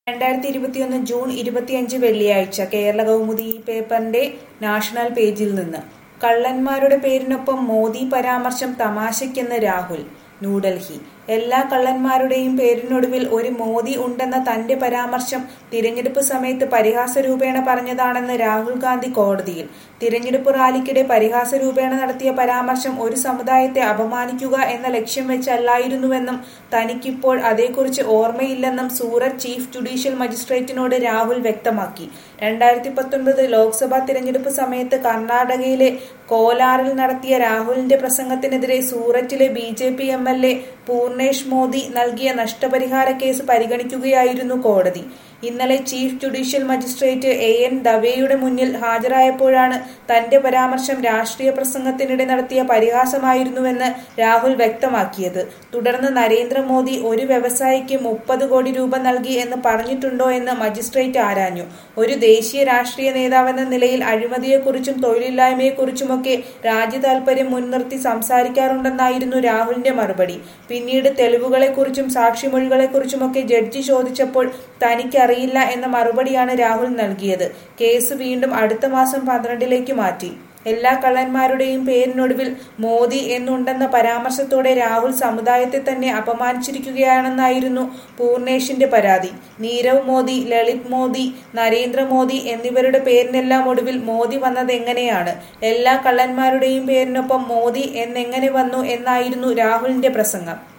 രണ്ടായിരത്തി ഇരുപത്തിയൊന്ന് ജൂൺ ഇരുപത്തിയഞ്ച് വെള്ളിയാഴ്ച കേരള കൗമുദി ഈ പേപ്പറിന്റെ നാഷണൽ പേജിൽ നിന്ന് കള്ളന്മാരുടെ പേരിനൊപ്പം മോദി പരാമർശം തമാശയ്ക്കെന്ന് രാഹുൽ ന്യൂഡൽഹി എല്ലാ കള്ളന്മാരുടെയും പേരിനൊടുവിൽ ഒരു മോദി ഉണ്ടെന്ന തന്റെ പരാമർശം തിരഞ്ഞെടുപ്പ് സമയത്ത് പരിഹാസരൂപേണ പറഞ്ഞതാണെന്ന് രാഹുൽ ഗാന്ധി കോടതിയിൽ തിരഞ്ഞെടുപ്പ് റാലിക്കിടെ പരിഹാസരൂപേണ നടത്തിയ പരാമർശം ഒരു സമുദായത്തെ അപമാനിക്കുക എന്ന ലക്ഷ്യം വെച്ചല്ലായിരുന്നുവെന്നും തനിക്കിപ്പോൾ അതേക്കുറിച്ച് ഓർമ്മയില്ലെന്നും സൂററ്റ് ചീഫ് ജുഡീഷ്യൽ മജിസ്ട്രേറ്റിനോട് രാഹുൽ വ്യക്തമാക്കി രണ്ടായിരത്തി പത്തൊൻപത് ലോക്സഭാ തിരഞ്ഞെടുപ്പ് സമയത്ത് കർണാടകയിലെ കോലാറിൽ നടത്തിയ രാഹുലിന്റെ പ്രസംഗത്തിനെതിരെ സൂററ്റിലെ B J P M L A Purnesh Modi നൽകിയ നഷ്ടപരിഹാര കേസ് പരിഗണിക്കുകയായിരുന്നു കോടതി ഇന്നലെ chief judicial magistrate A N ദവേയുടെ മുന്നിൽ ഹാജരായപ്പോഴാണ് തന്റെ പരാമർശം രാഷ്ട്രീയ പ്രസംഗത്തിനിടെ നടത്തിയ പരിഹാസമായിരുന്നുവെന്ന് രാഹുൽ വ്യക്തമാക്കിയത് തുടർന്ന് നരേന്ദ്രമോദി ഒരു വ്യവസായിക്ക് മുപ്പത് കോടി രൂപ നൽകി എന്ന് പറഞ്ഞിട്ടുണ്ടോ എന്ന് മജിസ്ട്രേറ്റ് ആരാഞ്ഞു ഒരു ദേശീയ രാഷ്ട്രീയ നേതാവെന്ന നിലയിൽ അഴിമതിയെക്കുറിച്ചും തൊഴിലില്ലായ്മയെക്കുറിച്ചുമൊക്കെ രാജ്യതാൽപര്യം മുൻനിർത്തി സംസാരിക്കാറുണ്ടെന്നായിരുന്നു രാഹുലിന്റെ മറുപടി പിന്നീട് തെളിവുകളെക്കുറിച്ചും സാക്ഷിമൊഴികളെക്കുറിച്ചുമൊക്കെ ജഡ്ജി ചോദിച്ചപ്പോൾ തനിക്കറിയില്ല എന്ന മറുപടിയാണ് രാഹുൽ നൽകിയത് കേസ് വീണ്ടും അടുത്ത മാസം പന്ത്രണ്ടിലേക്ക് മാറ്റി എല്ലാ കള്ളന്മാരുടെയും പേരിനൊടുവിൽ മോദി എന്നുണ്ടെന്ന പരാമർശത്തോടെ രാഹുൽ സമുദായത്തെ തന്നെ അപമാനിച്ചിരിക്കുകയാണെന്നായിരുന്നു പൂർണേഷിന്റെ പരാതി നീരവ് മോദി ലളിത് മോദി നരേന്ദ്രമോദി എന്നിവരുടെ പേരിനെല്ലാം ഒടുവിൽ മോദി വന്നത് എങ്ങനെയാണ് എല്ലാ കള്ളന്മാരുടെയും പേരിനൊപ്പം മോദി എന്നെങ്ങനെ വന്നു എന്നായിരുന്നു രാഹുലിന്റെ പ്രസംഗം